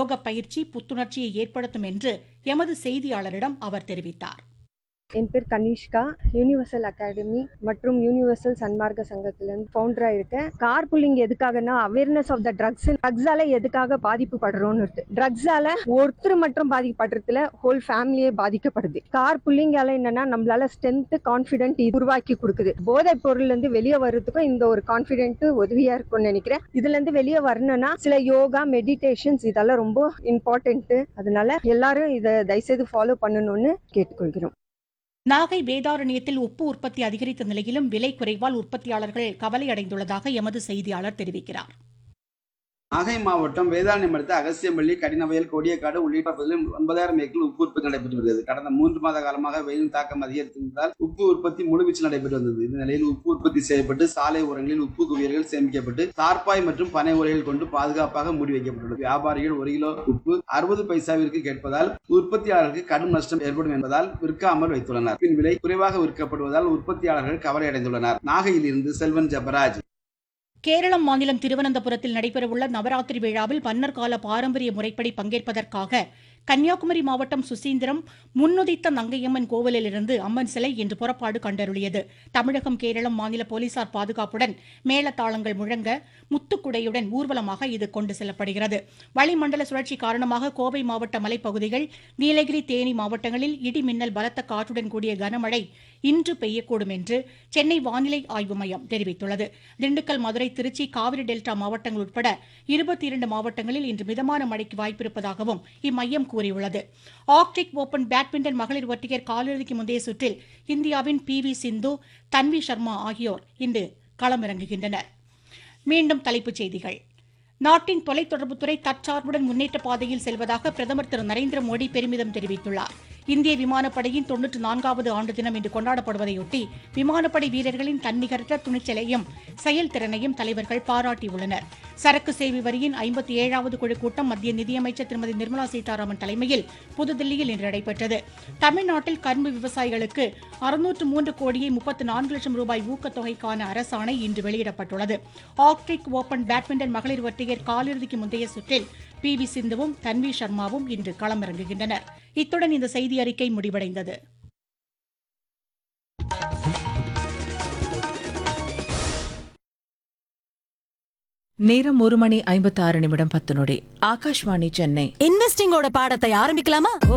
யோக பயிற்சி புத்துணர்ச்சியை ஏற்படுத்தும் என்று எமது செய்தியாளரிடம் அவர் தெரிவித்தார் என் பேர் கனிஷ்கா யூனிவர்சல் அகாடமி மற்றும் யூனிவர்சல் சன்மார்க்க சங்கத்திலேருந்து ஃபவுண்டராக இருக்கேன் கார் புல்லிங் எதுக்காகனா அவேர்னஸ் ஆஃப் த ட்ரக்ஸ் ட்ரக்ஸால எதுக்காக பாதிப்பு படுறோம்னு இருக்கு ட்ரக்ஸால ஒருத்தர் மட்டும் பாதிக்கப்படுறதுல ஹோல் ஃபேமிலியே பாதிக்கப்படுது கார் புல்லிங்கால என்னன்னா நம்மளால ஸ்ட்ரென்த் கான்ஃபிடென்ட் உருவாக்கி கொடுக்குது போதைப் பொருள்ல இருந்து வெளியே வர்றதுக்கும் இந்த ஒரு கான்ஃபிடென்ட் உதவியா இருக்கும்னு நினைக்கிறேன் இதுல இருந்து வெளியே வரணும்னா சில யோகா மெடிடேஷன்ஸ் இதெல்லாம் ரொம்ப இம்பார்ட்டன்ட் அதனால எல்லாரும் இதை தயவுசெய்து ஃபாலோ பண்ணணும்னு கேட்டுக்கொள்கிறோம் நாகை வேதாரண்யத்தில் உப்பு உற்பத்தி அதிகரித்த நிலையிலும் விலை குறைவால் உற்பத்தியாளர்கள் கவலை அடைந்துள்ளதாக எமது செய்தியாளர் தெரிவிக்கிறார் நாகை மாவட்டம் வேதாரண்யம் அடுத்த அகசியம்பள்ளி கடினவயல் கோடியக்காடு உள்ளிட்ட பகுதிகளில் ஒன்பதாயிரம் ஏக்கரில் உப்பு உற்பத்தி நடைபெற்று வருகிறது கடந்த மூன்று மாத காலமாக வெயில் தாக்கம் அதிகரித்திருந்ததால் உப்பு உற்பத்தி முழுவீச்சில் நடைபெற்று வந்தது இந்த நிலையில் உப்பு உற்பத்தி செய்யப்பட்டு சாலை ஓரங்களில் உப்பு குவியல்கள் சேமிக்கப்பட்டு தார்ப்பாய் மற்றும் பனை உரைகள் கொண்டு பாதுகாப்பாக மூடி வைக்கப்பட்டுள்ளது வியாபாரிகள் ஒரு கிலோ உப்பு அறுபது பைசாவிற்கு கேட்பதால் உற்பத்தியாளர்களுக்கு கடும் நஷ்டம் ஏற்படும் என்பதால் விற்காமல் வைத்துள்ளனர் பின் விலை குறைவாக விற்கப்படுவதால் உற்பத்தியாளர்கள் கவலை அடைந்துள்ளனர் நாகையில் இருந்து செல்வன் ஜபராஜ் கேரளம் மாநிலம் திருவனந்தபுரத்தில் நடைபெறவுள்ள நவராத்திரி விழாவில் மன்னர் கால பாரம்பரிய முறைப்படி பங்கேற்பதற்காக கன்னியாகுமரி மாவட்டம் சுசீந்திரம் முன்னுதித்த நங்கையம்மன் கோவிலிலிருந்து அம்மன் சிலை இன்று புறப்பாடு கண்டருளியது தமிழகம் கேரளம் மாநில போலீசார் பாதுகாப்புடன் மேளதாளங்கள் முழங்க முத்துக்குடையுடன் ஊர்வலமாக இது கொண்டு செல்லப்படுகிறது வளிமண்டல சுழற்சி காரணமாக கோவை மாவட்ட மலைப்பகுதிகள் நீலகிரி தேனி மாவட்டங்களில் இடி மின்னல் பலத்த காற்றுடன் கூடிய கனமழை இன்று பெய்யக்கூடும் என்று சென்னை வானிலை ஆய்வு மையம் தெரிவித்துள்ளது திண்டுக்கல் மதுரை திருச்சி காவிரி டெல்டா மாவட்டங்கள் உட்பட இருபத்தி இரண்டு மாவட்டங்களில் இன்று மிதமான மழைக்கு வாய்ப்பிருப்பதாகவும் இம்மையம் கூறியுள்ளது ஆர்க்டிக் ஓபன் பேட்மிண்டன் மகளிர் ஒற்றையர் காலிறுதிக்கு முந்தைய சுற்றில் இந்தியாவின் பி வி சிந்து தன்வி சர்மா ஆகியோர் இன்று களமிறங்குகின்றனர் மீண்டும் தலைப்புச் செய்திகள் நாட்டின் தொலைத்தொடர்புத்துறை தற்சார்புடன் முன்னேற்ற பாதையில் செல்வதாக பிரதமர் திரு நரேந்திர மோடி பெருமிதம் தெரிவித்துள்ளார் இந்திய விமானப்படையின் தொன்னூற்று நான்காவது ஆண்டு தினம் இன்று கொண்டாடப்படுவதையொட்டி விமானப்படை வீரர்களின் தன்னிகரற்ற துணிச்சலையும் செயல்திறனையும் தலைவர்கள் பாராட்டியுள்ளனர் சரக்கு சேவை வரியின் ஐம்பத்தி ஏழாவது குழு கூட்டம் மத்திய நிதியமைச்சர் திருமதி நிர்மலா சீதாராமன் தலைமையில் புதுதில்லியில் இன்று நடைபெற்றது தமிழ்நாட்டில் கரும்பு விவசாயிகளுக்கு அறுநூற்று மூன்று கோடியே முப்பத்து நான்கு லட்சம் ரூபாய் ஊக்கத்தொகைக்கான அரசாணை இன்று வெளியிடப்பட்டுள்ளது ஆர்க்டிக் ஓபன் பேட்மிண்டன் மகளிர் ஒற்றையர் காலிறுதிக்கு முந்தைய சுற்றில் பி வி சிந்துவும் தன்வி சர்மாவும் இன்று களமிறங்குகின்றனர் இத்துடன் இந்த செய்தி அறிக்கை முடிவடைந்தது நேரம் ஒரு மணி ஐம்பத்தாறு நிமிடம் பத்து நொடி ஆகாஷ்வாணி சென்னை இன்வெஸ்டிங்கோட பாடத்தை ஆரம்பிக்கலாமா